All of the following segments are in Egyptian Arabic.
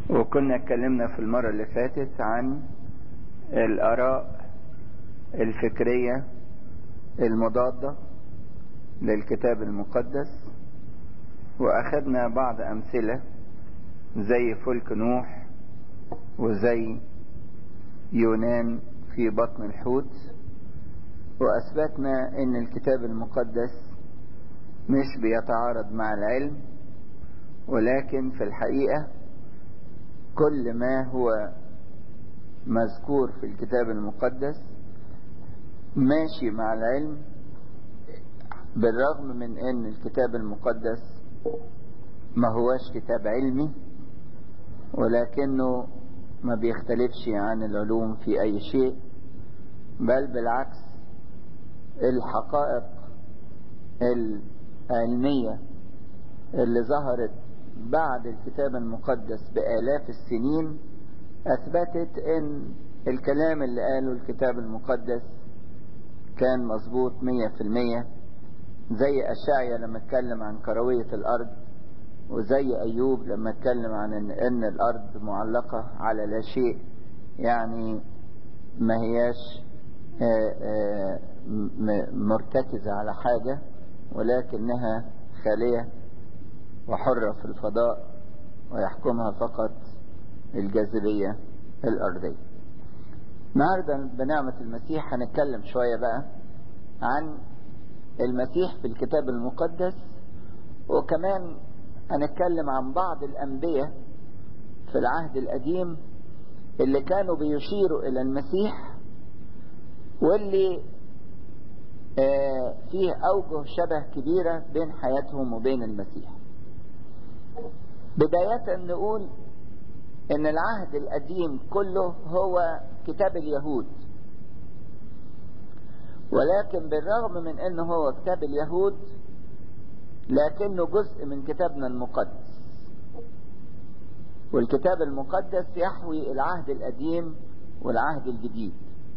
وكنا اتكلمنا في المرة اللي فاتت عن الآراء الفكرية المضادة للكتاب المقدس وأخذنا بعض أمثلة زي فلك نوح وزي يونان في بطن الحوت وأثبتنا أن الكتاب المقدس مش بيتعارض مع العلم ولكن في الحقيقة كل ما هو مذكور في الكتاب المقدس ماشي مع العلم بالرغم من ان الكتاب المقدس ما هوش كتاب علمي ولكنه ما بيختلفش عن العلوم في اي شيء بل بالعكس الحقائق العلمية اللي ظهرت بعد الكتاب المقدس بآلاف السنين أثبتت أن الكلام اللي قاله الكتاب المقدس كان مظبوط مية في المية زي أشعيا لما اتكلم عن كروية الأرض وزي أيوب لما اتكلم عن أن, إن الأرض معلقة على لا شيء يعني ما هياش آآ آآ مرتكزة على حاجة ولكنها خالية وحرة في الفضاء ويحكمها فقط الجاذبية الأرضية النهاردة بنعمة المسيح هنتكلم شوية بقى عن المسيح في الكتاب المقدس وكمان هنتكلم عن بعض الأنبياء في العهد القديم اللي كانوا بيشيروا إلى المسيح واللي آه فيه أوجه شبه كبيرة بين حياتهم وبين المسيح بداية نقول ان العهد القديم كله هو كتاب اليهود ولكن بالرغم من انه هو كتاب اليهود لكنه جزء من كتابنا المقدس والكتاب المقدس يحوي العهد القديم والعهد الجديد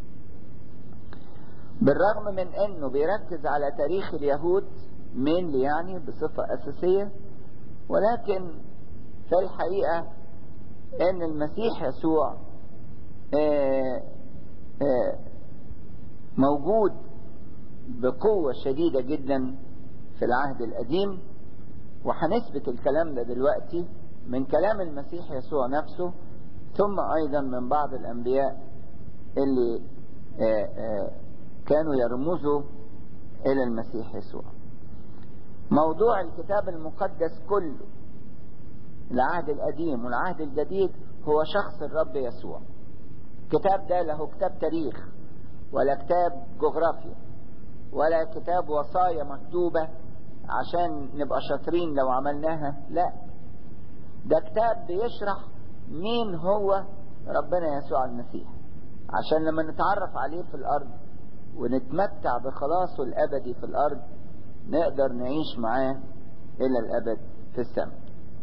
بالرغم من انه بيركز على تاريخ اليهود مين يعني بصفة اساسية ولكن في الحقيقة ان المسيح يسوع آآ آآ موجود بقوة شديدة جدا في العهد القديم وهنثبت الكلام ده دلوقتي من كلام المسيح يسوع نفسه ثم ايضا من بعض الانبياء اللي آآ كانوا يرمزوا الى المسيح يسوع موضوع الكتاب المقدس كله العهد القديم والعهد الجديد هو شخص الرب يسوع الكتاب ده له كتاب تاريخ ولا كتاب جغرافيا ولا كتاب وصايا مكتوبة عشان نبقى شاطرين لو عملناها لا ده كتاب بيشرح مين هو ربنا يسوع المسيح عشان لما نتعرف عليه في الأرض ونتمتع بخلاصه الأبدي في الأرض نقدر نعيش معاه إلى الأبد في السماء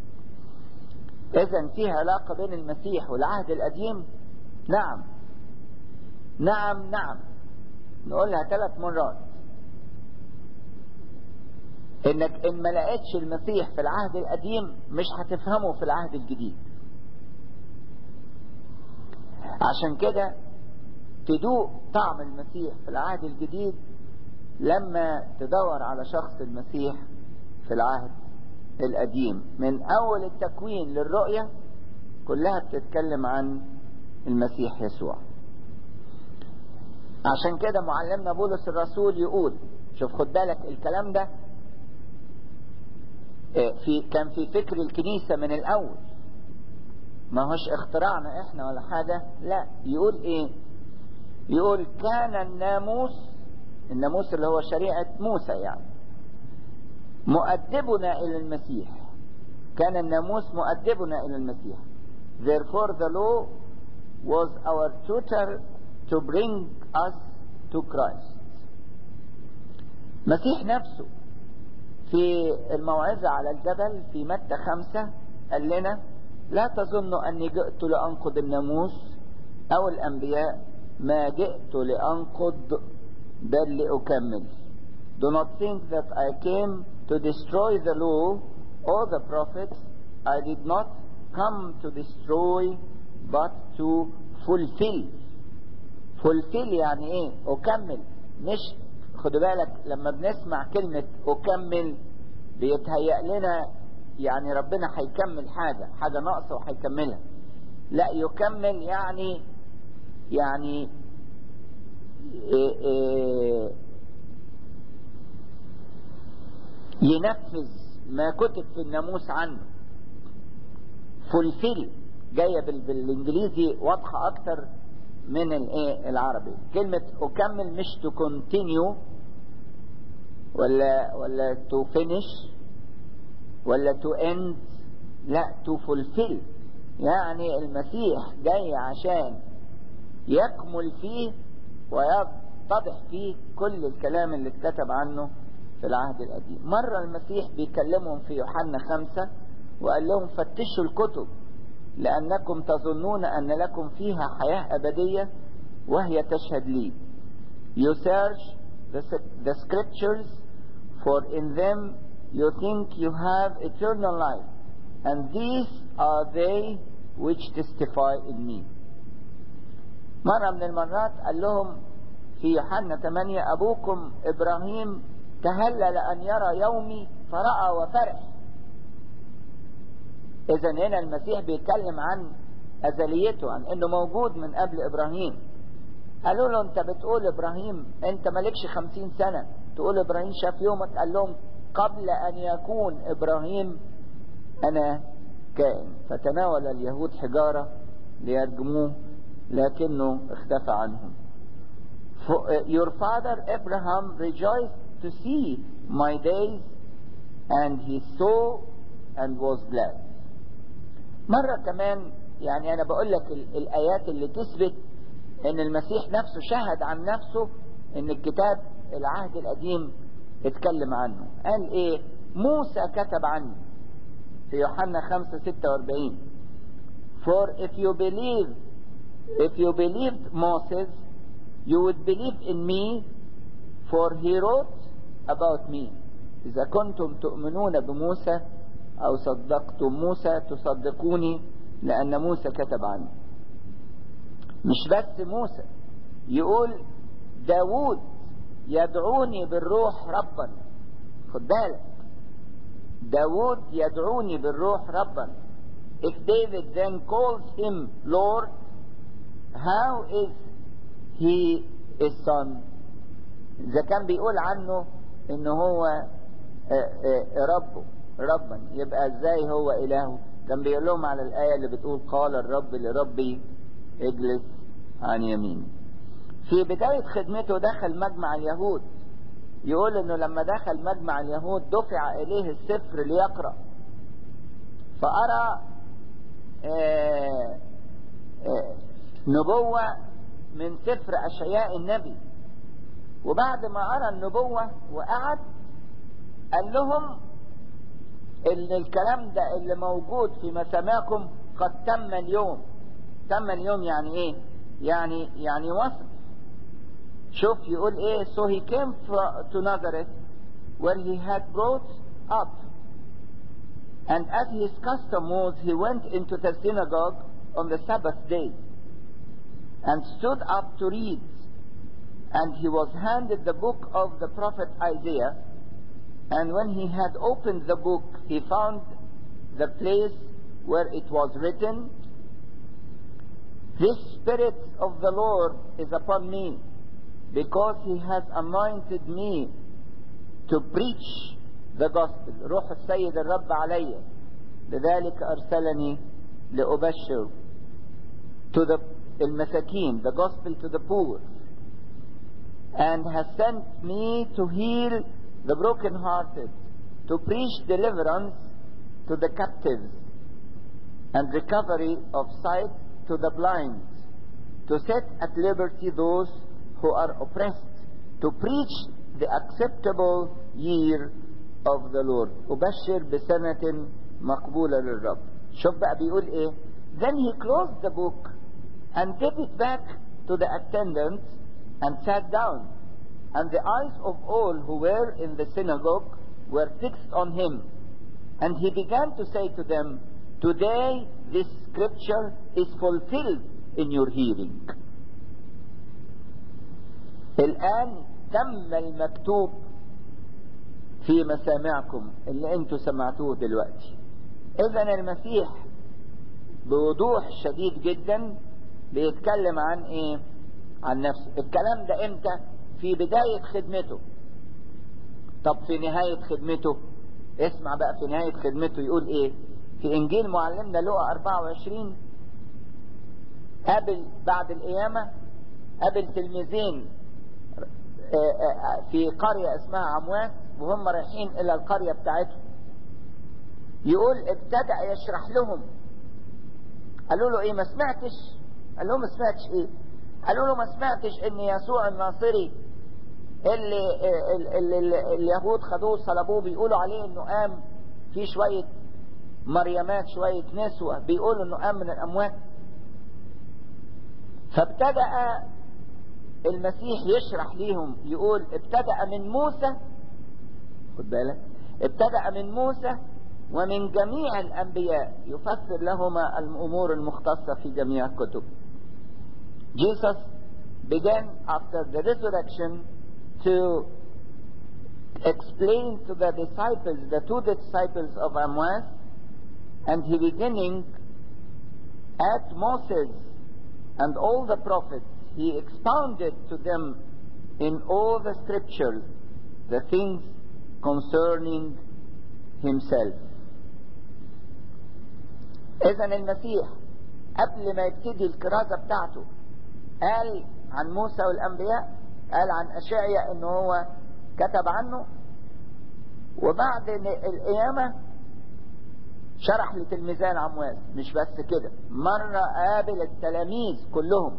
إذا في علاقة بين المسيح والعهد القديم نعم نعم نعم نقولها ثلاث مرات انك ان ما لقيتش المسيح في العهد القديم مش هتفهمه في العهد الجديد عشان كده تدوق طعم المسيح في العهد الجديد لما تدور على شخص المسيح في العهد القديم من اول التكوين للرؤية كلها بتتكلم عن المسيح يسوع عشان كده معلمنا بولس الرسول يقول شوف خد بالك الكلام ده في كان في فكر الكنيسة من الاول ما هوش اختراعنا احنا ولا حاجة لا يقول ايه يقول كان الناموس الناموس اللي هو شريعة موسى يعني مؤدبنا إلى المسيح كان الناموس مؤدبنا إلى المسيح therefore the law was our tutor to bring us to Christ مسيح نفسه في الموعظة على الجبل في متى خمسة قال لنا لا تظنوا أني جئت لأنقض الناموس أو الأنبياء ما جئت لأنقض بل لأكمل Do not think that I came to destroy the law or the prophets. I did not come to destroy but to fulfill fulfill يعني ايه اكمل مش خدوا بالك لما بنسمع كلمة اكمل بيتهيأ لنا يعني ربنا هيكمل حاجة حاجة ناقصة وهيكملها لا يكمل يعني يعني إيه إيه ينفذ ما كتب في الناموس عنه فولفيل جاية بالانجليزي واضحة اكتر من الايه العربي كلمة اكمل مش to continue ولا ولا to finish ولا to end لا to fulfill يعني المسيح جاي عشان يكمل فيه ويتضح فيه كل الكلام اللي اتكتب عنه في العهد القديم مرة المسيح بيكلمهم في يوحنا خمسة وقال لهم فتشوا الكتب لأنكم تظنون أن لكم فيها حياة أبدية وهي تشهد لي You search the, the scriptures for in them you think you have eternal life and these are they which testify in me مرة من المرات قال لهم في يوحنا 8 أبوكم إبراهيم تهلل أن يرى يومي فرأى وفرح إذا هنا المسيح بيتكلم عن أزليته عن إنه موجود من قبل إبراهيم قالوا له أنت بتقول إبراهيم أنت مالكش خمسين سنة تقول إبراهيم شاف يومك قال لهم قبل أن يكون إبراهيم أنا كائن فتناول اليهود حجارة ليرجموه لكنه اختفى عنهم Your father Abraham rejoiced to see my days and he saw and was glad مرة كمان يعني أنا بقول لك الآيات اللي تثبت إن المسيح نفسه شهد عن نفسه إن الكتاب العهد القديم اتكلم عنه قال إيه موسى كتب عنه في يوحنا 5 46 For if you believe if you believed Moses you would believe in me for he wrote about me إذا كنتم تؤمنون بموسى أو صدقتم موسى تصدقوني لأن موسى كتب عني مش بس موسى يقول داود يدعوني بالروح ربا خد بالك داود يدعوني بالروح ربا if David then calls him Lord how is he his son إذا كان بيقول عنه إن هو ربه ربا يبقى ازاي هو إلهه كان بيقول لهم على الآية اللي بتقول قال الرب لربي اجلس عن يميني في بداية خدمته دخل مجمع اليهود يقول انه لما دخل مجمع اليهود دفع اليه السفر ليقرأ فأرى آآ آآ نبوة من سفر أشعياء النبي وبعد ما أرى النبوة وقعد قال لهم ان الكلام ده اللي موجود في مسامعكم قد تم اليوم تم اليوم يعني ايه يعني يعني وصل شوف يقول ايه so he came to Nazareth where he had brought up and as his custom was he went into the synagogue on the Sabbath day and stood up to read and he was handed the book of the prophet Isaiah and when he had opened the book, he found the place where it was written, The Spirit of the Lord is upon me, because he has anointed me to preach the gospel. روح السيد الرب علي لذلك أرسلني لأبشر to the المساكين, the gospel to the poor, and has sent me to heal the brokenhearted, to preach deliverance to the captives, and recovery of sight to the blind, to set at liberty those who are oppressed, to preach the acceptable year of the Lord. أبشر بسنة مقبولة للرب. شوف بقى بيقول إيه؟ Then he closed the book and gave it back to the attendant and sat down. And the eyes of all who were in the synagogue were fixed on him. And he began to say to them, today this scripture is fulfilled in your hearing الآن تم المكتوب في مسامعكم اللي انتوا سمعتوه دلوقتي اذا المسيح بوضوح شديد جدا بيتكلم عن ايه عن نفسه الكلام ده امتى في بداية خدمته طب في نهاية خدمته اسمع بقى في نهاية خدمته يقول ايه في انجيل معلمنا لقى 24 قابل بعد القيامة قابل تلميذين في قرية اسمها عمواس وهم رايحين الى القرية بتاعتهم يقول ابتدأ يشرح لهم قالوا له ايه ما سمعتش قال لهم ما سمعتش ايه قالوا له ما سمعتش ان يسوع الناصري اللي, اللي, اللي اليهود خدوه صلبوه بيقولوا عليه انه قام في شوية مريمات شوية نسوة بيقولوا انه قام من الاموات فابتدأ المسيح يشرح ليهم يقول ابتدأ من موسى خد بالك ابتدأ من موسى ومن جميع الأنبياء يفسر لهما الأمور المختصة في جميع الكتب Jesus began after the resurrection to explain to the disciples, the two disciples of Amwas, and he beginning at Moses and all the prophets, he expounded to them in all the scriptures the things concerning himself. إذا المسيح قبل ما يبتدي الكرازة بتاعته قال عن موسى والأنبياء قال عن أشعيا إنه هو كتب عنه وبعد القيامة شرح لتلميذان عمواس مش بس كده مرة قابل التلاميذ كلهم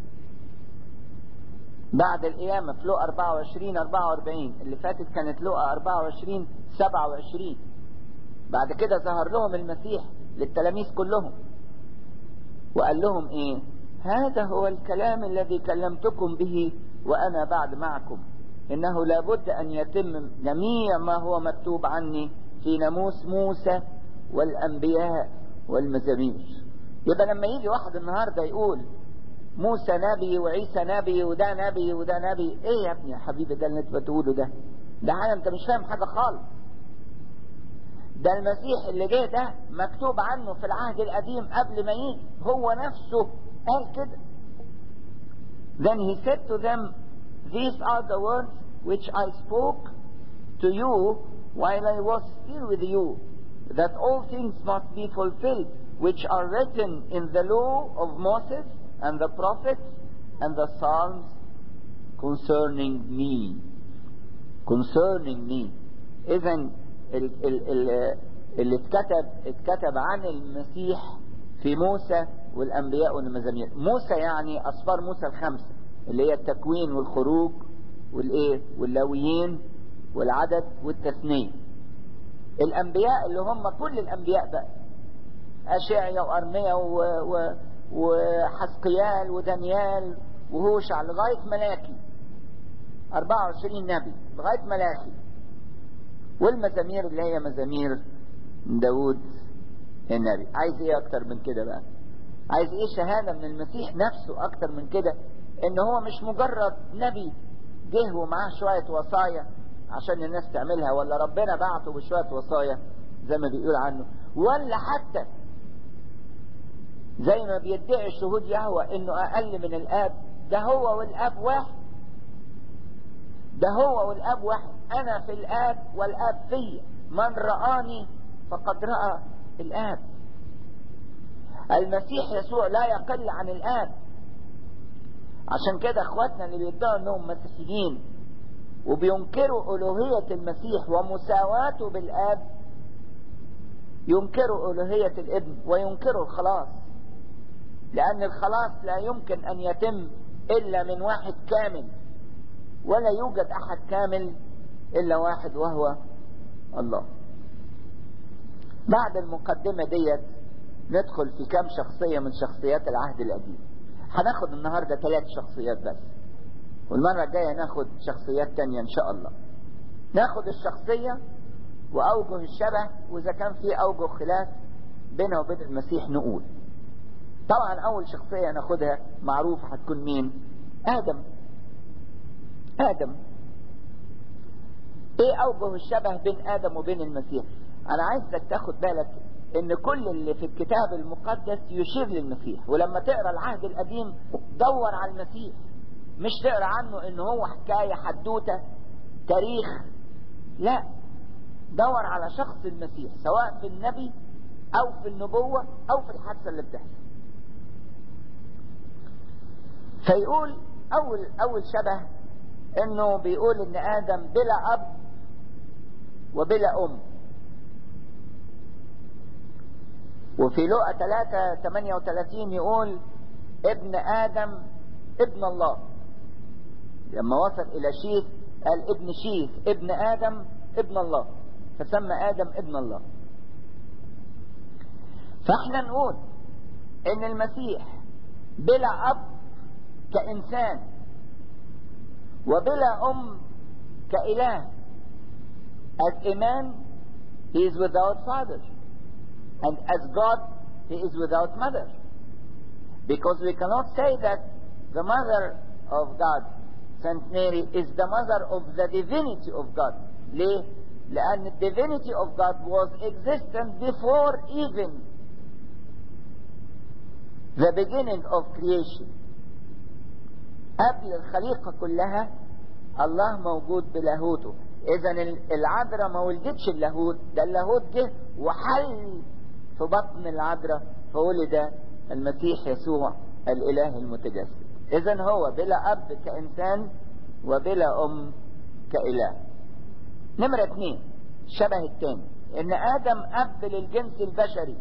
بعد القيامة في لقى 24 44 اللي فاتت كانت لقى 24 27 بعد كده ظهر لهم المسيح للتلاميذ كلهم وقال لهم ايه هذا هو الكلام الذي كلمتكم به وانا بعد معكم انه لابد ان يتم جميع ما هو مكتوب عني في ناموس موسى والانبياء والمزامير يبقى لما يجي واحد النهارده يقول موسى نبي وعيسى نبي وده نبي وده نبي ايه يا ابني يا حبيبي ده اللي انت بتقوله ده ده حاجه انت مش فاهم حاجه خالص ده المسيح اللي جه ده مكتوب عنه في العهد القديم قبل ما يجي هو نفسه قال كده then he said to them these are the words which I spoke to you while I was still with you that all things must be fulfilled which are written in the law of Moses and the prophets and the psalms concerning me concerning me اذا ال ال ال اللي اتكتب اتكتب عن المسيح في موسى والانبياء والمزامير موسى يعني اسفار موسى الخمسه اللي هي التكوين والخروج والايه واللاويين والعدد والتثنيه الانبياء اللي هم كل الانبياء بقى اشعيا وارميا و... و... وحسقيال ودانيال وهوشع لغايه ملاكي 24 نبي لغايه ملاكي والمزامير اللي هي مزامير داود النبي عايز ايه اكتر من كده بقى عايز ايه شهادة من المسيح نفسه اكتر من كده ان هو مش مجرد نبي جه ومعاه شوية وصايا عشان الناس تعملها ولا ربنا بعته بشوية وصايا زي ما بيقول عنه ولا حتى زي ما بيدعي شهود يهوى انه اقل من الاب ده هو والاب واحد ده هو والاب واحد انا في الاب والاب في من رآني فقد رأى الاب المسيح يسوع لا يقل عن الاب عشان كده اخواتنا اللي بيدعوا انهم مسيحيين وبينكروا الوهية المسيح ومساواته بالاب ينكروا الوهية الابن وينكروا الخلاص لان الخلاص لا يمكن ان يتم الا من واحد كامل ولا يوجد احد كامل الا واحد وهو الله بعد المقدمة ديت ندخل في كام شخصية من شخصيات العهد القديم هناخد النهاردة ثلاث شخصيات بس والمرة الجاية ناخد شخصيات تانية ان شاء الله ناخد الشخصية واوجه الشبه واذا كان في اوجه خلاف بينها وبين المسيح نقول طبعا اول شخصية ناخدها معروفة هتكون مين ادم ادم ايه اوجه الشبه بين ادم وبين المسيح انا عايزك تاخد بالك ان كل اللي في الكتاب المقدس يشير للمسيح ولما تقرا العهد القديم دور على المسيح مش تقرا عنه ان هو حكاية حدوتة تاريخ لا دور على شخص المسيح سواء في النبي او في النبوة او في الحادثة اللي بتحصل فيقول اول اول شبه انه بيقول ان ادم بلا اب وبلا ام وفي لقا 3 38 يقول ابن ادم ابن الله لما وصل الى شيث قال ابن شيث ابن ادم ابن الله فسمى ادم ابن الله فاحنا نقول ان المسيح بلا اب كانسان وبلا ام كاله as a man he is without father and as god he is without mother because we cannot say that the mother of god saint mary is the mother of the divinity of god ليه لان the divinity of god was existent before even the beginning of creation قبل الخليقة كلها الله موجود بلاهوته اذا العذراء ما ولدتش اللاهوت ده اللاهوت جه وحل في بطن العذراء فولد المسيح يسوع الاله المتجسد اذا هو بلا اب كانسان وبلا ام كاله نمرة اثنين الشبه الثاني ان ادم اب للجنس البشري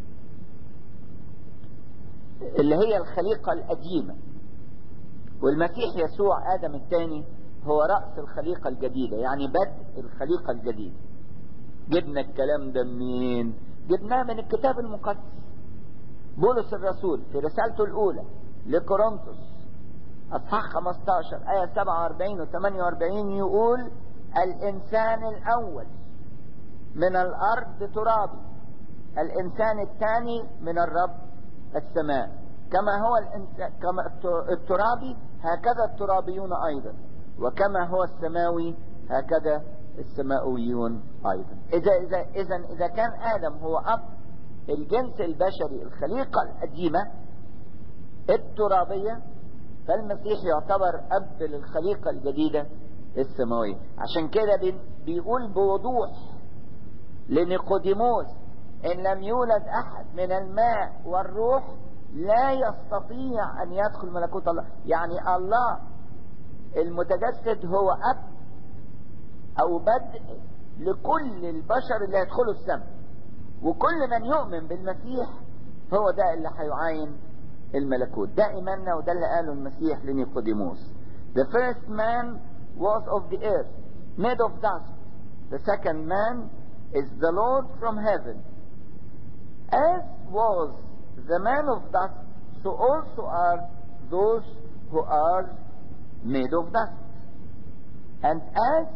اللي هي الخليقة القديمة والمسيح يسوع ادم الثاني هو رأس الخليقة الجديدة يعني بدء الخليقة الجديدة جبنا الكلام ده منين جبناه من الكتاب المقدس بولس الرسول في رسالته الأولى لكورنثوس أصحاح 15 آية 47 و 48 يقول الإنسان الأول من الأرض ترابي الإنسان الثاني من الرب السماء كما هو كما الترابي هكذا الترابيون أيضا وكما هو السماوي هكذا السماويون أيضا إذا إذا إذا إذا كان آدم هو أب الجنس البشري الخليقة القديمة الترابية فالمسيح يعتبر أب للخليقة الجديدة السماوية عشان كده بيقول بوضوح لنيقوديموس إن لم يولد أحد من الماء والروح لا يستطيع أن يدخل ملكوت الله يعني الله المتجسد هو أب أو بدء لكل البشر اللي هيدخلوا السماء وكل من يؤمن بالمسيح هو ده اللي هيعاين الملكوت ده إيماننا وده اللي قاله المسيح لنيقوديموس The first man was of the earth made of dust The second man is the Lord from heaven As was the man of dust so also are those who are made of dust. And as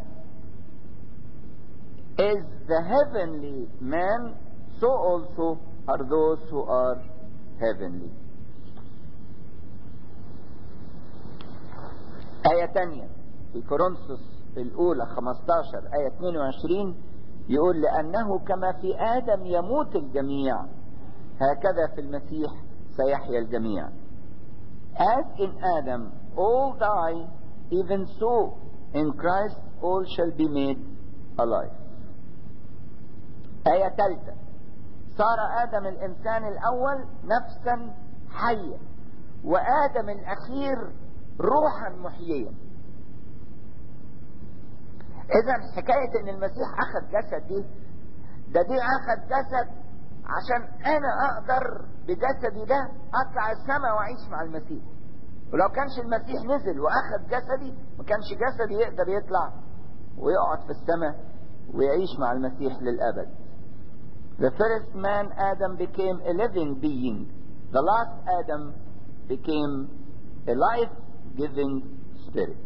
is the heavenly man, so also are those who are heavenly. آية تانية في كورنثوس الأولى 15 آية 22 يقول لأنه كما في آدم يموت الجميع هكذا في المسيح سيحيا الجميع. As in Adam all die, even so in Christ all shall be made alive. آية ثالثة صار آدم الإنسان الأول نفسا حية وآدم الأخير روحا محييا إذا حكاية إن المسيح أخذ جسد دي ده دي أخذ جسد عشان أنا أقدر بجسدي ده أطلع السماء وأعيش مع المسيح ولو كانش المسيح نزل واخد جسدي ما كانش جسدي يقدر يطلع ويقعد في السماء ويعيش مع المسيح للابد The first man Adam became a living being The last Adam became a life-giving spirit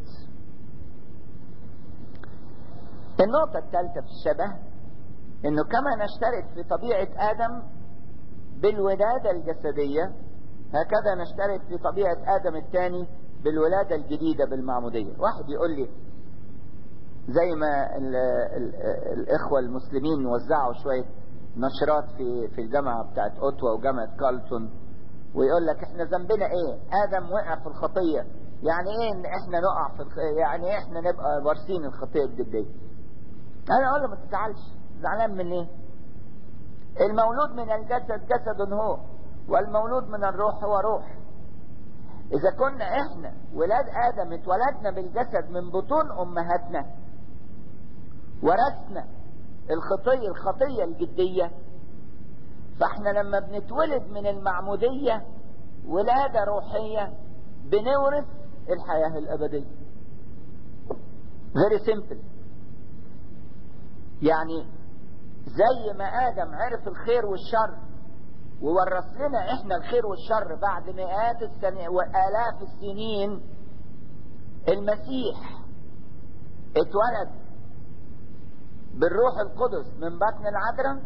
النقطة الثالثة في الشبه انه كما نشترك في طبيعة ادم بالولادة الجسدية هكذا نشترك في طبيعة آدم الثاني بالولادة الجديدة بالمعمودية واحد يقول لي زي ما ال ال الإخوة المسلمين وزعوا شوية نشرات في في الجامعة بتاعت أوتوا وجامعة كارلتون ويقول لك احنا ذنبنا ايه آدم وقع في الخطية يعني ايه ان احنا نقع في الخ... يعني ايه احنا نبقى وارثين الخطية الجدية انا اقول له ما تزعلش زعلان من ايه المولود من الجسد جسد هو والمولود من الروح هو روح اذا كنا احنا ولاد ادم اتولدنا بالجسد من بطون امهاتنا ورثنا الخطية الخطية الجدية فاحنا لما بنتولد من المعمودية ولادة روحية بنورث الحياة الأبدية very simple يعني زي ما آدم عرف الخير والشر وورث لنا احنا الخير والشر بعد مئات السنين وآلاف السنين المسيح اتولد بالروح القدس من بطن العذراء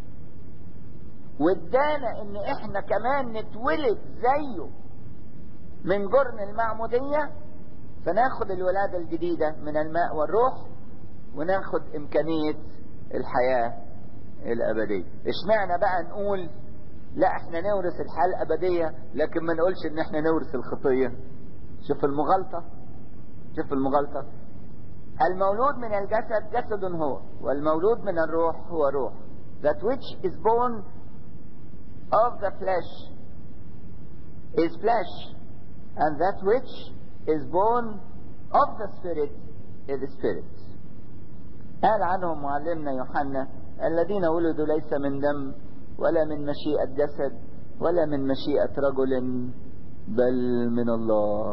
وادانا ان احنا كمان نتولد زيه من جرن المعمودية فناخد الولادة الجديدة من الماء والروح وناخد امكانية الحياة الابدية اشمعنى بقى نقول لا احنا نورث الحياة الابدية لكن ما نقولش ان احنا نورث الخطية شوف المغالطة شوف المغالطة المولود من الجسد جسد هو والمولود من الروح هو روح that which is born of the flesh is flesh and that which is born of the spirit is spirit قال عنهم معلمنا يوحنا الذين ولدوا ليس من دم ولا من مشيئة جسد ولا من مشيئة رجل بل من الله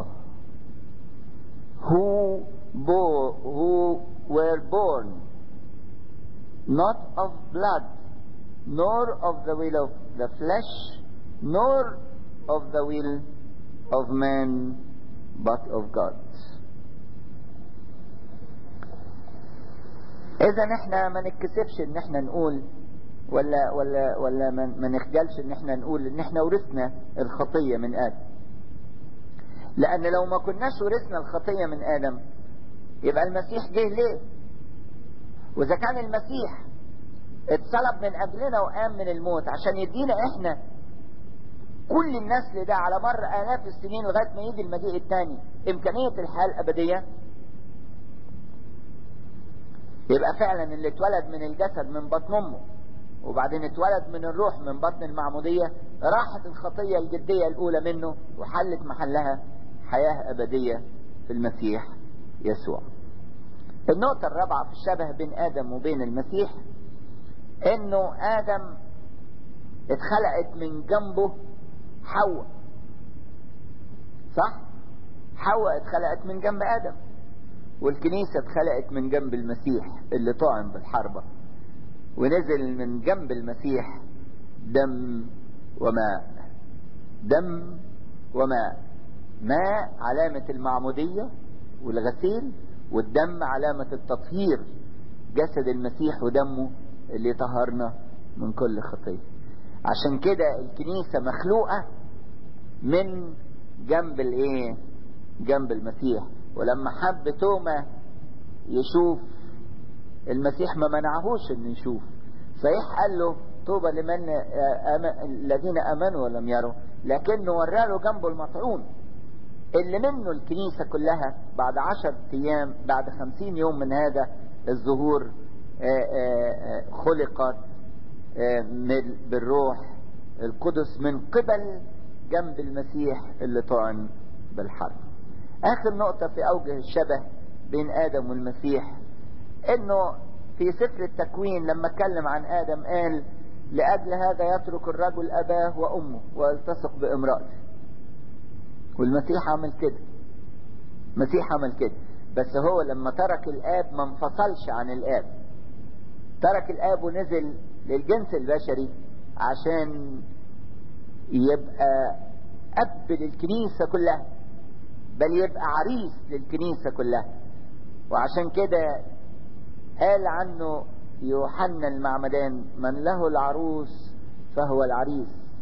who bore, who were born not of blood nor of the will of the flesh nor of the will of man but of God اذا احنا ما نتكسفش ان احنا نقول ولا ولا ولا ما نخجلش ان احنا نقول ان احنا ورثنا الخطيه من ادم لان لو ما كناش ورثنا الخطيه من ادم يبقى المسيح جه ليه واذا كان المسيح اتصلب من اجلنا وقام من الموت عشان يدينا احنا كل النسل ده على مر الاف السنين لغايه ما يجي المجيء الثاني امكانيه الحياه الابديه يبقى فعلا اللي اتولد من الجسد من بطن امه وبعدين اتولد من الروح من بطن المعموديه راحت الخطيه الجديه الاولى منه وحلت محلها حياه ابديه في المسيح يسوع. النقطه الرابعه في الشبه بين ادم وبين المسيح انه ادم اتخلقت من جنبه حواء صح حواء اتخلقت من جنب ادم والكنيسة اتخلقت من جنب المسيح اللي طعن بالحربة ونزل من جنب المسيح دم وماء دم وماء ماء علامة المعمودية والغسيل والدم علامة التطهير جسد المسيح ودمه اللي طهرنا من كل خطية عشان كده الكنيسة مخلوقة من جنب الايه جنب المسيح ولما حب توما يشوف المسيح ما منعهوش انه يشوف صحيح قال له طوبى لمن الذين امنوا ولم يروا لكنه وراله جنبه المطعون اللي منه الكنيسة كلها بعد عشر ايام بعد خمسين يوم من هذا الظهور خلقت بالروح القدس من قبل جنب المسيح اللي طعن بالحرب اخر نقطة في اوجه الشبه بين ادم والمسيح انه في سفر التكوين لما اتكلم عن ادم قال لاجل هذا يترك الرجل اباه وامه ويلتصق بامرأته والمسيح عمل كده المسيح عمل كده بس هو لما ترك الاب ما انفصلش عن الاب ترك الاب ونزل للجنس البشري عشان يبقى اب للكنيسة كلها بل يبقى عريس للكنيسة كلها وعشان كده قال عنه يوحنا المعمدان من له العروس فهو العريس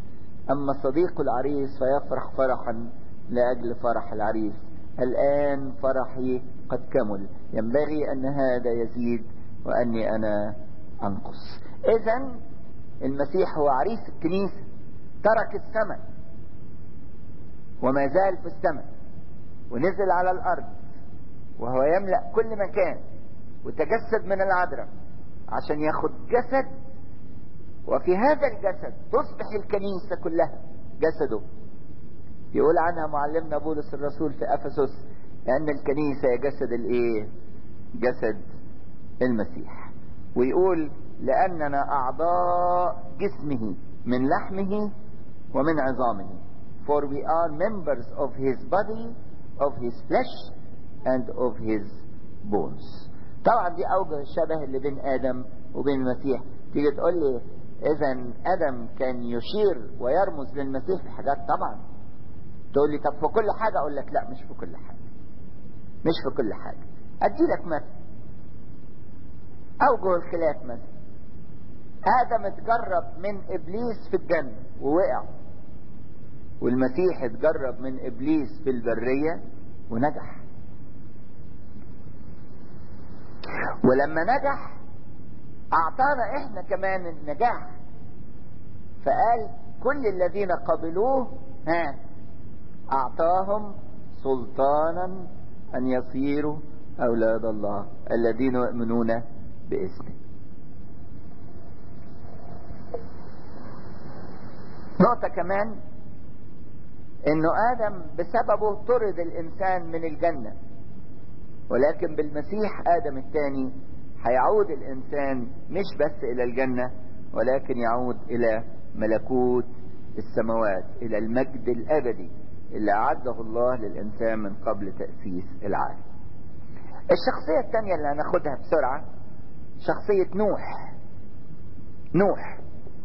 أما صديق العريس فيفرح فرحا لأجل فرح العريس الآن فرحي قد كمل ينبغي أن هذا يزيد وأني أنا أنقص إذا المسيح هو عريس الكنيسة ترك السماء وما زال في السماء ونزل على الأرض وهو يملأ كل مكان وتجسد من العذراء عشان ياخد جسد وفي هذا الجسد تصبح الكنيسة كلها جسده يقول عنها معلمنا بولس الرسول في أفسس لأن الكنيسة هي جسد الإيه؟ جسد المسيح ويقول لأننا أعضاء جسمه من لحمه ومن عظامه for we are members of his body of his flesh and of his bones طبعا دي أوجه الشبه اللي بين آدم وبين المسيح تيجي تقول لي إذا آدم كان يشير ويرمز للمسيح في حاجات طبعا تقول لي طب في كل حاجة أقول لك لا مش في كل حاجة مش في كل حاجة أدي لك مثل أوجه الخلاف مثلا آدم اتجرب من إبليس في الجنة ووقع والمسيح اتجرب من إبليس في البرية ونجح ولما نجح أعطانا إحنا كمان النجاح فقال كل الذين قبلوه ها أعطاهم سلطانا أن يصيروا أولاد الله الذين يؤمنون باسمه نقطة كمان انه ادم بسببه طرد الانسان من الجنة ولكن بالمسيح ادم الثاني هيعود الانسان مش بس الى الجنة ولكن يعود الى ملكوت السماوات الى المجد الابدي اللي اعده الله للانسان من قبل تأسيس العالم الشخصية الثانية اللي هناخدها بسرعة شخصية نوح نوح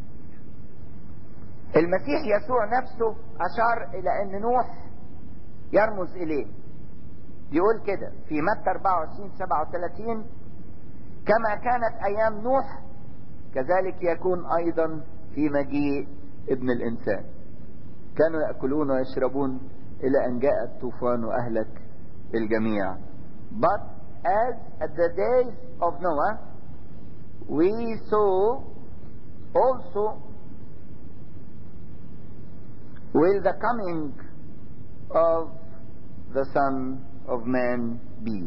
المسيح يسوع نفسه أشار إلى أن نوح يرمز إليه يقول كده في متى 24 37 كما كانت أيام نوح كذلك يكون أيضا في مجيء ابن الإنسان كانوا يأكلون ويشربون إلى أن جاء الطوفان وأهلك الجميع but as at the days of Noah we saw also will the coming of the Son of Man be.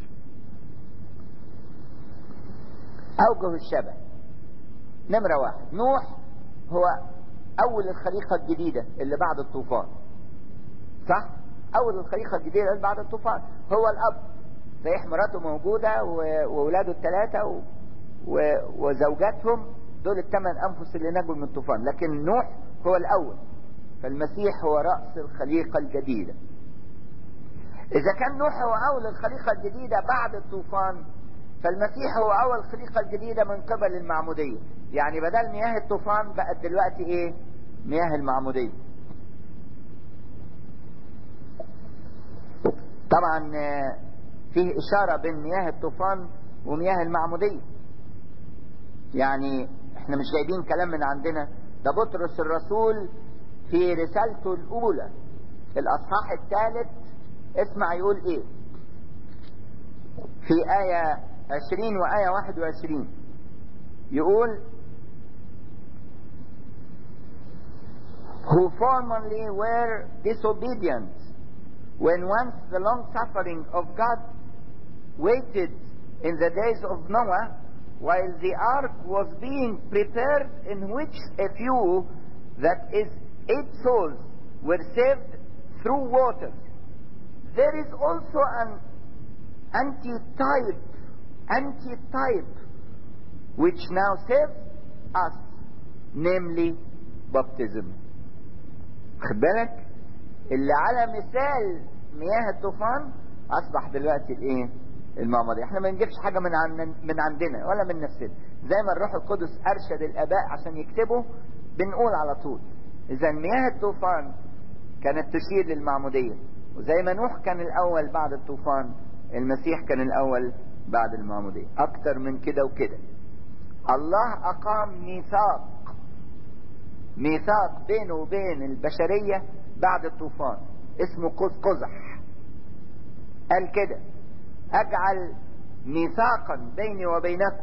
أوجه الشبه نمرة واحد نوح هو أول الخليقة الجديدة اللي بعد الطوفان صح؟ أول الخليقة الجديدة اللي بعد الطوفان هو الأب صحيح مراته موجودة وأولاده الثلاثة و... و... وزوجاتهم دول الثمان أنفس اللي نجوا من الطوفان لكن نوح هو الأول فالمسيح هو رأس الخليقة الجديدة إذا كان نوح هو أول الخليقة الجديدة بعد الطوفان فالمسيح هو أول الخليقة الجديدة من قبل المعمودية يعني بدل مياه الطوفان بقت دلوقتي إيه مياه المعمودية طبعا فيه إشارة بين مياه الطوفان ومياه المعمودية يعني احنا مش جايبين كلام من عندنا ده بطرس الرسول في رسالته الأولى الأصحاح الثالث اسمع يقول إيه في آية 20 وآية 21 يقول who formerly were disobedient when once the long suffering of God waited in the days of Noah while the ark was being prepared in which a few that is eight souls were saved through water. There is also an anti-type, anti-type, which now saves us, namely baptism. خد بالك اللي على مثال مياه الطوفان اصبح دلوقتي الايه المعمودية احنا ما نجيبش حاجة من عن من عندنا ولا من نفسنا زي ما الروح القدس ارشد الاباء عشان يكتبوا بنقول على طول اذا مياه الطوفان كانت تشير للمعمودية وزي ما نوح كان الاول بعد الطوفان المسيح كان الاول بعد المعمودية اكتر من كده وكده الله اقام ميثاق ميثاق بينه وبين البشرية بعد الطوفان اسمه قوس قزح قال كده اجعل ميثاقا بيني وبينكم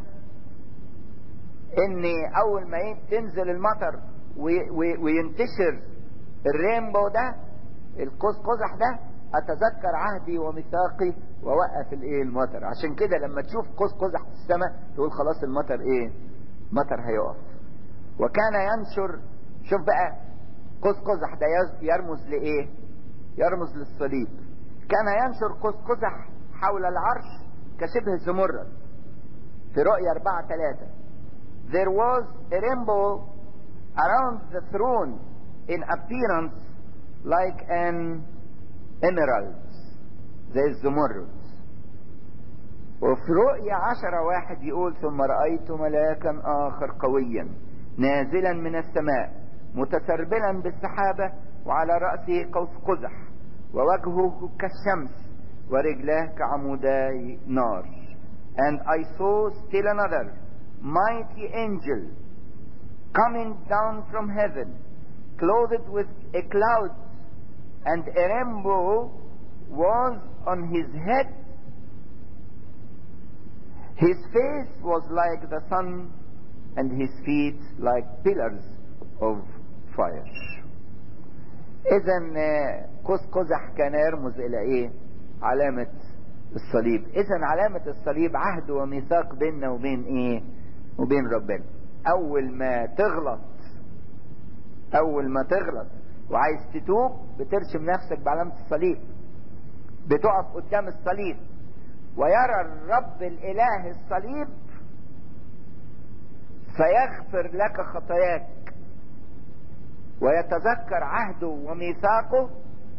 ان اول ما تنزل المطر وينتشر الرينبو ده القوس قزح ده اتذكر عهدي وميثاقي واوقف الايه المطر عشان كده لما تشوف قوس قزح في السماء تقول خلاص المطر ايه مطر هيقف وكان ينشر شوف بقى قوس قزح ده يرمز لايه يرمز للصليب كان ينشر قوس قزح حول العرش كشبه الزمرد في رؤيا 4 3 there was a rainbow around the throne in appearance like an emerald زي الزمرد وفي رؤيا عشرة واحد يقول ثم رأيت ملاكا آخر قويا نازلا من السماء متسربلا بالسحابة وعلى رأسه قوس قزح ووجهه كالشمس ورجلاه كعموداي نار and I saw still another mighty angel coming down from heaven clothed with a cloud and a rainbow was on his head his face was like the sun and his feet like pillars of fire اذا قوس قزح كان يرمز الى ايه علامة الصليب اذا علامة الصليب عهد وميثاق بيننا وبين ايه وبين ربنا اول ما تغلط اول ما تغلط وعايز تتوب بترسم نفسك بعلامة الصليب بتقف قدام الصليب ويرى الرب الاله الصليب فيغفر لك خطاياك ويتذكر عهده وميثاقه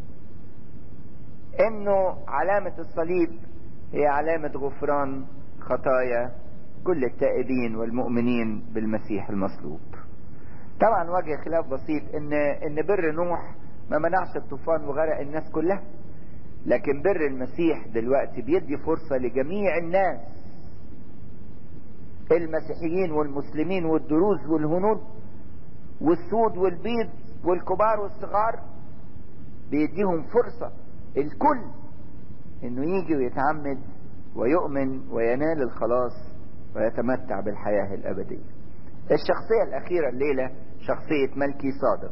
انه علامة الصليب هي علامة غفران خطايا كل التائبين والمؤمنين بالمسيح المصلوب طبعا وجه خلاف بسيط ان ان بر نوح ما منعش الطوفان وغرق الناس كلها لكن بر المسيح دلوقتي بيدي فرصة لجميع الناس المسيحيين والمسلمين والدروز والهنود والسود والبيض والكبار والصغار بيديهم فرصة الكل انه يجي ويتعمد ويؤمن وينال الخلاص ويتمتع بالحياة الابدية الشخصية الاخيرة الليلة شخصية ملكي صادق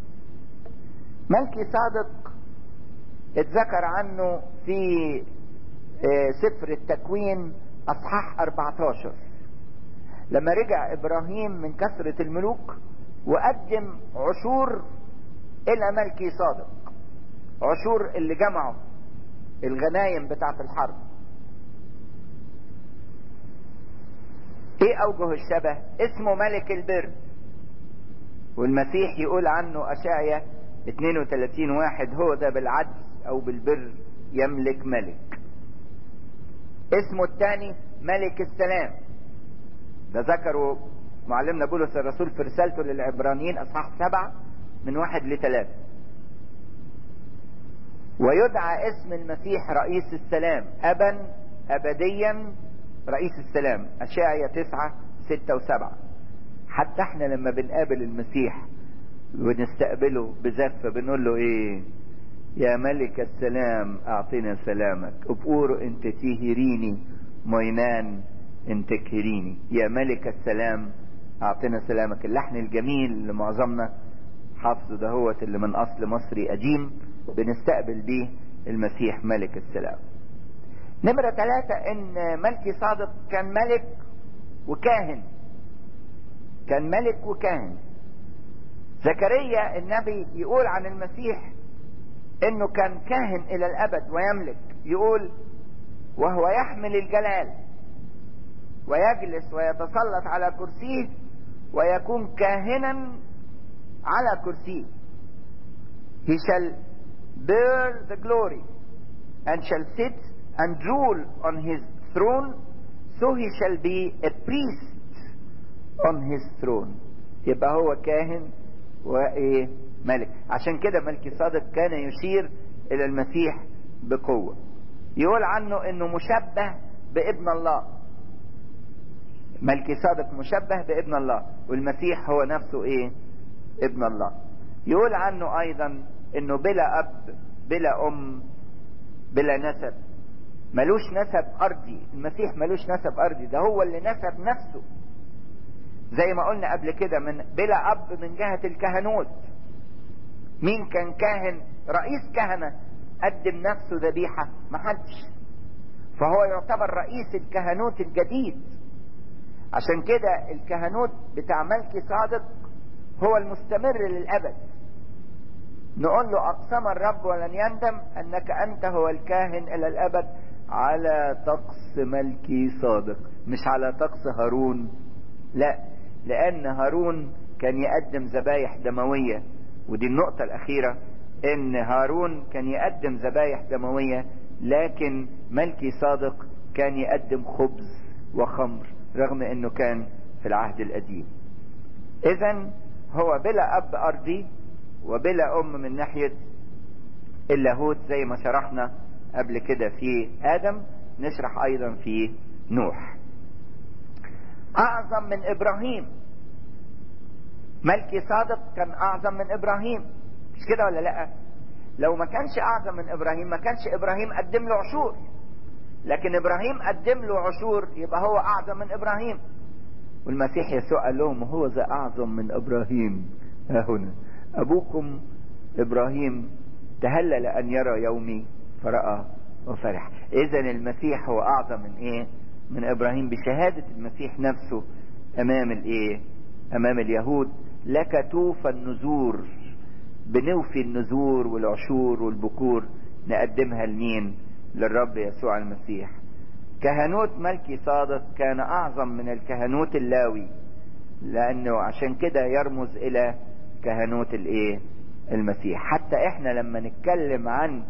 ملكي صادق اتذكر عنه في سفر التكوين اصحاح 14 لما رجع ابراهيم من كثرة الملوك وقدم عشور الى ملكي صادق عشور اللي جمعوا الغنايم بتاعت الحرب ايه اوجه الشبه اسمه ملك البر والمسيح يقول عنه اشعيا 32 واحد هو ده بالعدل او بالبر يملك ملك اسمه الثاني ملك السلام ده ذكره معلمنا بولس الرسول في رسالته للعبرانيين اصحاح سبعة من واحد لثلاثة ويدعى اسم المسيح رئيس السلام ابا ابديا رئيس السلام اشعيا تسعة ستة وسبعة حتى احنا لما بنقابل المسيح ونستقبله بزفة بنقول له ايه يا ملك السلام اعطنا سلامك ابقور انت تيهريني مينان انت كهريني يا ملك السلام اعطنا سلامك اللحن الجميل اللي معظمنا حافظه دهوت اللي من اصل مصري قديم بنستقبل بيه المسيح ملك السلام نمرة ثلاثة ان ملكي صادق كان ملك وكاهن كان ملك وكاهن زكريا النبي يقول عن المسيح انه كان كاهن الى الابد ويملك يقول وهو يحمل الجلال ويجلس ويتسلط على كرسيه ويكون كاهنا على كرسيه he shall bear the glory and shall sit and rule on his throne so he shall be a priest on his throne يبقى هو كاهن وايه ملك عشان كده ملكي صادق كان يشير الى المسيح بقوة يقول عنه انه مشبه بابن الله ملكي صادق مشبه بابن الله والمسيح هو نفسه ايه ابن الله يقول عنه ايضا انه بلا اب بلا ام بلا نسب ملوش نسب ارضي المسيح ملوش نسب ارضي ده هو اللي نسب نفسه زي ما قلنا قبل كده من بلا اب من جهة الكهنوت مين كان كاهن رئيس كهنة قدم نفسه ذبيحة محدش فهو يعتبر رئيس الكهنوت الجديد عشان كده الكهنوت بتاع ملكي صادق هو المستمر للأبد نقول له أقسم الرب ولن يندم أنك أنت هو الكاهن إلى الأبد على طقس ملكي صادق مش على طقس هارون لا لأن هارون كان يقدم ذبايح دموية ودي النقطة الأخيرة إن هارون كان يقدم ذبايح دموية لكن ملكي صادق كان يقدم خبز وخمر رغم انه كان في العهد القديم اذا هو بلا اب ارضي وبلا ام من ناحية اللاهوت زي ما شرحنا قبل كده في ادم نشرح ايضا في نوح اعظم من ابراهيم ملكي صادق كان اعظم من ابراهيم مش كده ولا لا لو ما كانش اعظم من ابراهيم ما كانش ابراهيم قدم له عشور لكن ابراهيم قدم له عشور يبقى هو اعظم من ابراهيم والمسيح يسوع قال لهم هو ذا اعظم من ابراهيم ها هنا ابوكم ابراهيم تهلل ان يرى يومي فراى وفرح اذا المسيح هو اعظم من ايه من ابراهيم بشهادة المسيح نفسه امام الايه امام اليهود لك توفى النذور بنوفي النذور والعشور والبكور نقدمها لمين للرب يسوع المسيح كهنوت ملكي صادق كان اعظم من الكهنوت اللاوي لانه عشان كده يرمز الى كهنوت الايه المسيح حتى احنا لما نتكلم عن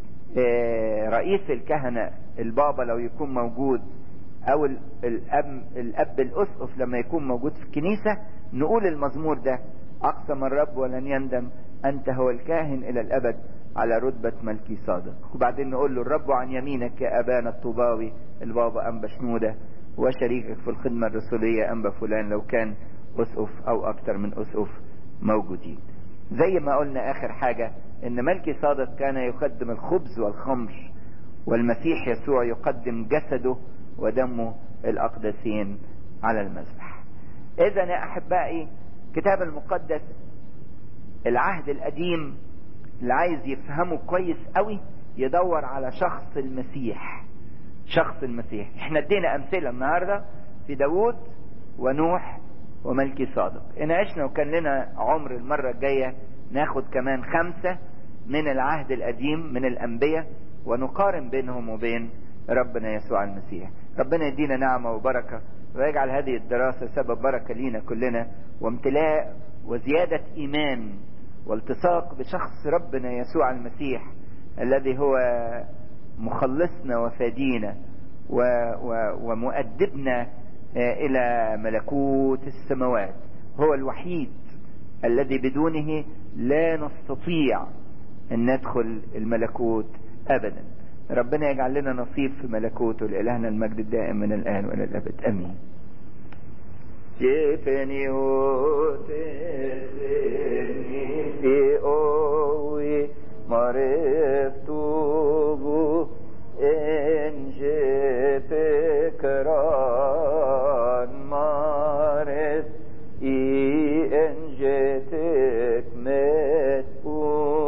رئيس الكهنة البابا لو يكون موجود او الاب الاب الاسقف لما يكون موجود في الكنيسة نقول المزمور ده اقسم الرب ولن يندم انت هو الكاهن الى الابد على رتبة ملكي صادق وبعدين نقول له الرب عن يمينك يا ابانا الطوباوي البابا انبا شنودة وشريكك في الخدمة الرسولية انبا فلان لو كان اسقف او اكتر من اسقف موجودين زي ما قلنا اخر حاجة ان ملكي صادق كان يقدم الخبز والخمر والمسيح يسوع يقدم جسده ودمه الاقدسين على المذبح اذا يا احبائي كتاب المقدس العهد القديم اللي عايز يفهمه كويس قوي يدور على شخص المسيح شخص المسيح احنا ادينا امثله النهارده في داوود ونوح وملكي صادق ان عشنا وكان لنا عمر المره الجايه ناخد كمان خمسه من العهد القديم من الانبياء ونقارن بينهم وبين ربنا يسوع المسيح ربنا يدينا نعمه وبركه ويجعل هذه الدراسه سبب بركه لينا كلنا وامتلاء وزياده ايمان والتصاق بشخص ربنا يسوع المسيح الذي هو مخلصنا وفادينا و و ومؤدبنا الى ملكوت السماوات هو الوحيد الذي بدونه لا نستطيع ان ندخل الملكوت ابدا ربنا يجعل لنا نصيب في ملكوته لإلهنا المجد الدائم من الآن وإلى الأبد أمين جفني وتسني في